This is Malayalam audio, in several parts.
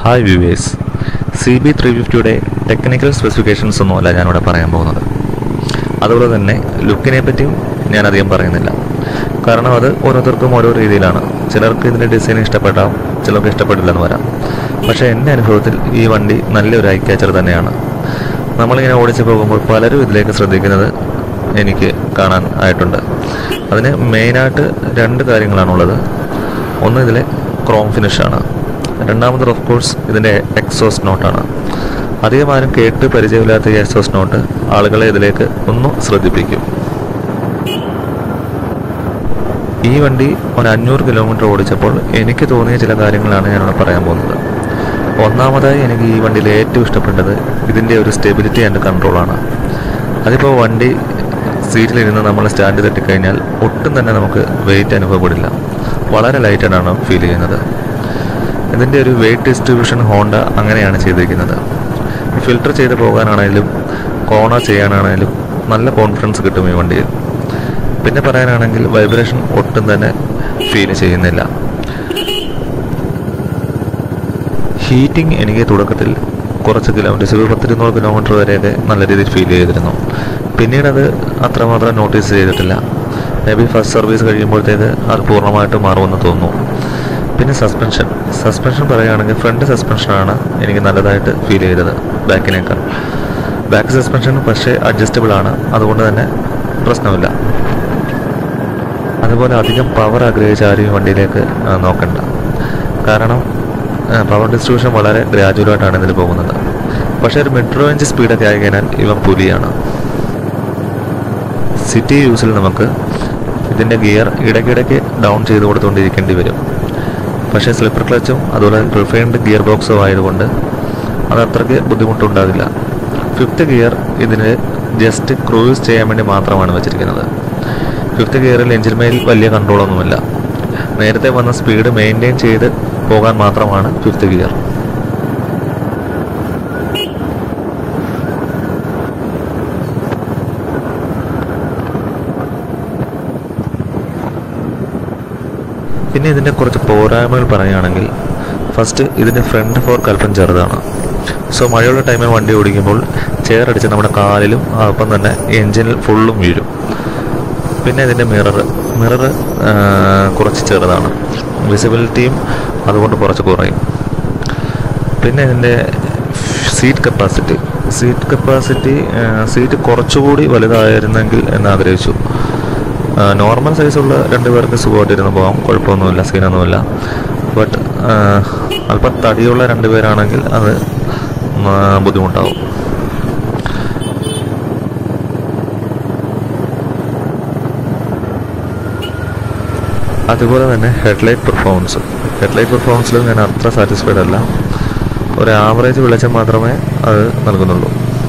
hi viewers C B three ഫിഫ്റ്റിയുടെ ടെക്നിക്കൽ സ്പെസിഫിക്കേഷൻസ് ഒന്നുമല്ല ഞാനിവിടെ പറയാൻ പോകുന്നത് അതുപോലെ തന്നെ ലുക്കിനെ പറ്റിയും ഞാൻ അധികം പറയുന്നില്ല കാരണം അത് ഓരോരുത്തർക്കും ഓരോ രീതിയിലാണ് ചിലർക്ക് ഇതിൻ്റെ ഡിസൈൻ ഇഷ്ടപ്പെട്ടാം ചിലർക്ക് ഇഷ്ടപ്പെട്ടില്ലെന്ന് വരാം പക്ഷേ എൻ്റെ അനുഭവത്തിൽ ഈ വണ്ടി നല്ലൊരു ഐ ക്യാച്ചർ തന്നെയാണ് നമ്മളിങ്ങനെ ഓടിച്ചു പോകുമ്പോൾ പലരും ഇതിലേക്ക് ശ്രദ്ധിക്കുന്നത് എനിക്ക് കാണാൻ ആയിട്ടുണ്ട് അതിന് മെയിനായിട്ട് രണ്ട് കാര്യങ്ങളാണുള്ളത് ഒന്ന് ഇതിലെ ക്രോം ഫിനിഷാണ് രണ്ടാമത് ഓഫ് കോഴ്സ് ഇതിൻ്റെ എക്സോസ് നോട്ടാണ് അധികം ആരും കേട്ട് പരിചയമില്ലാത്ത ഈ എക്സോസ് നോട്ട് ആളുകളെ ഇതിലേക്ക് ഒന്ന് ശ്രദ്ധിപ്പിക്കും ഈ വണ്ടി ഒരു അഞ്ഞൂറ് കിലോമീറ്റർ ഓടിച്ചപ്പോൾ എനിക്ക് തോന്നിയ ചില കാര്യങ്ങളാണ് ഞാനിവിടെ പറയാൻ പോകുന്നത് ഒന്നാമതായി എനിക്ക് ഈ വണ്ടിയിൽ ഏറ്റവും ഇഷ്ടപ്പെട്ടത് ഇതിൻ്റെ ഒരു സ്റ്റെബിലിറ്റി ആൻഡ് കൺട്രോളാണ് അതിപ്പോൾ വണ്ടി സീറ്റിലിരുന്ന് നമ്മൾ സ്റ്റാൻഡ് തട്ടിക്കഴിഞ്ഞാൽ ഒട്ടും തന്നെ നമുക്ക് വെയിറ്റ് അനുഭവപ്പെടില്ല വളരെ ലൈറ്റായിട്ടാണ് ഫീൽ ചെയ്യുന്നത് ഇതിൻ്റെ ഒരു വെയിറ്റ് ഡിസ്ട്രിബ്യൂഷൻ ഹോണ്ട അങ്ങനെയാണ് ചെയ്തിരിക്കുന്നത് ഫിൽട്ടർ ചെയ്ത് പോകാനാണെങ്കിലും കോണർ ചെയ്യാനാണെങ്കിലും നല്ല കോൺഫിഡൻസ് കിട്ടും ഈ വണ്ടിയിൽ പിന്നെ പറയാനാണെങ്കിൽ വൈബ്രേഷൻ ഒട്ടും തന്നെ ഫീൽ ചെയ്യുന്നില്ല ഹീറ്റിംഗ് എനിക്ക് തുടക്കത്തിൽ കുറച്ച് കിലോമീറ്റേഴ്സ് ഒരു പത്തിരുന്നൂറ് കിലോമീറ്റർ വരെയൊക്കെ നല്ല രീതിയിൽ ഫീൽ ചെയ്തിരുന്നു പിന്നീട് അത് അത്രമാത്രം നോട്ടീസ് ചെയ്തിട്ടില്ല മേ ബി ഫസ്റ്റ് സർവീസ് കഴിയുമ്പോഴത്തേക്ക് അത് പൂർണ്ണമായിട്ട് മാറുമെന്ന് തോന്നുന്നു പിന്നെ സസ്പെൻഷൻ സസ്പെൻഷൻ പറയുകയാണെങ്കിൽ ഫ്രണ്ട് സസ്പെൻഷനാണ് എനിക്ക് നല്ലതായിട്ട് ഫീൽ ചെയ്തത് ബാക്കിനേക്കാൾ ബാക്ക് സസ്പെൻഷൻ പക്ഷേ അഡ്ജസ്റ്റബിൾ ആണ് അതുകൊണ്ട് തന്നെ പ്രശ്നമില്ല അതുപോലെ അധികം പവർ ആഗ്രഹിച്ച ആരും ഈ വണ്ടിയിലേക്ക് ആ, നോക്കണ്ട കാരണം പവർ ഡിസ്ട്രിബ്യൂഷൻ വളരെ ഗ്രാജുവലായിട്ടാണ് ഇതിൽ പോകുന്നത് പക്ഷേ ഒരു മിഡ് റേഞ്ച് സ്പീഡൊക്കെ ആയി കഴിഞ്ഞാൽ ഇവൻ പുലിയാണ് സിറ്റി യൂസിൽ നമുക്ക് ഇതിൻ്റെ ഗിയർ ഇടയ്ക്കിടയ്ക്ക് ഡൗൺ ചെയ്ത് കൊടുത്തുകൊണ്ടിരിക്കേണ്ടി വരും പക്ഷേ സ്ലിപ്പർ ക്ലച്ചും അതുപോലെ റിഫൈൻഡ് ഗിയർ ബോക്സും ആയതുകൊണ്ട് അത് അത്രയ്ക്ക് ബുദ്ധിമുട്ടുണ്ടാകില്ല ഫിഫ്ത്ത് ഗിയർ ഇതിന് ജസ്റ്റ് ക്രൂസ് ചെയ്യാൻ വേണ്ടി മാത്രമാണ് വെച്ചിരിക്കുന്നത് ഫിഫ്ത്ത് ഗിയറിൽ എഞ്ചിന്മേൽ വലിയ കൺട്രോളൊന്നുമില്ല നേരത്തെ വന്ന സ്പീഡ് മെയിൻറ്റെയിൻ ചെയ്ത് പോകാൻ മാത്രമാണ് ഫിഫ്ത്ത് ഗിയർ പിന്നെ ഇതിൻ്റെ കുറച്ച് പോരായ്മകൾ പറയുകയാണെങ്കിൽ ഫസ്റ്റ് ഇതിൻ്റെ ഫ്രണ്ട് ഫോർക്ക് അല്പം ചെറുതാണ് സോ മഴയുള്ള ടൈമിൽ വണ്ടി ഓടിക്കുമ്പോൾ ചെയർ അടിച്ച് നമ്മുടെ കാലിലും ഒപ്പം തന്നെ എൻജിനിൽ ഫുള്ളും വീഴും പിന്നെ ഇതിൻ്റെ മിറർ മിറർ കുറച്ച് ചെറുതാണ് വിസിബിലിറ്റിയും അതുകൊണ്ട് കുറച്ച് കുറയും പിന്നെ ഇതിൻ്റെ seat capacity seat capacity seat കുറച്ചുകൂടി വലുതായിരുന്നെങ്കിൽ എന്ന് ആഗ്രഹിച്ചു നോർമൽ സൈസുള്ള രണ്ട് പേർക്ക് സുഖമായിട്ടിരുന്ന് പോകാം കുഴപ്പമൊന്നുമില്ല സീനൊന്നുമില്ല ബട്ട് അല്പം തടിയുള്ള രണ്ട് പേരാണെങ്കിൽ അത് ഉം, ആ, ബുദ്ധിമുട്ടാവും അതുപോലെ തന്നെ ഹെഡ്ലൈറ്റ് പെർഫോമൻസ് ഹെഡ്ലൈറ്റ് പെർഫോമൻസിൽ ഞാൻ അത്ര സാറ്റിസ്ഫൈഡ് അല്ല ഒരു ആവറേജ് വെളിച്ചം മാത്രമേ അത് നൽകുന്നുള്ളൂ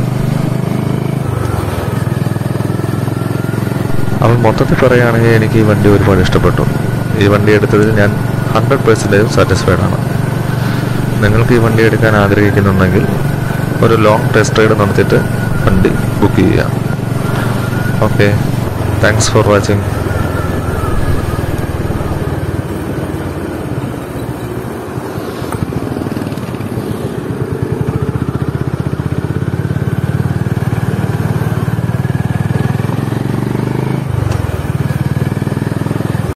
അപ്പോൾ മൊത്തത്തിൽ പറയുകയാണെങ്കിൽ എനിക്ക് ഈ വണ്ടി ഒരുപാട് ഇഷ്ടപ്പെട്ടു ഈ വണ്ടി എടുത്തതിൽ ഞാൻ ഹൺഡ്രഡ് പെർസെൻറ്റേജ് സാറ്റിസ്ഫൈഡ് ആണ് നിങ്ങൾക്ക് ഈ വണ്ടി എടുക്കാൻ ആഗ്രഹിക്കുന്നുണ്ടെങ്കിൽ ഒരു ലോങ് ടെസ്റ്റ് റൈഡ് നടത്തിയിട്ട് വണ്ടി ബുക്ക് ചെയ്യുക ഓക്കെ താങ്ക്സ് ഫോർ വാച്ചിങ്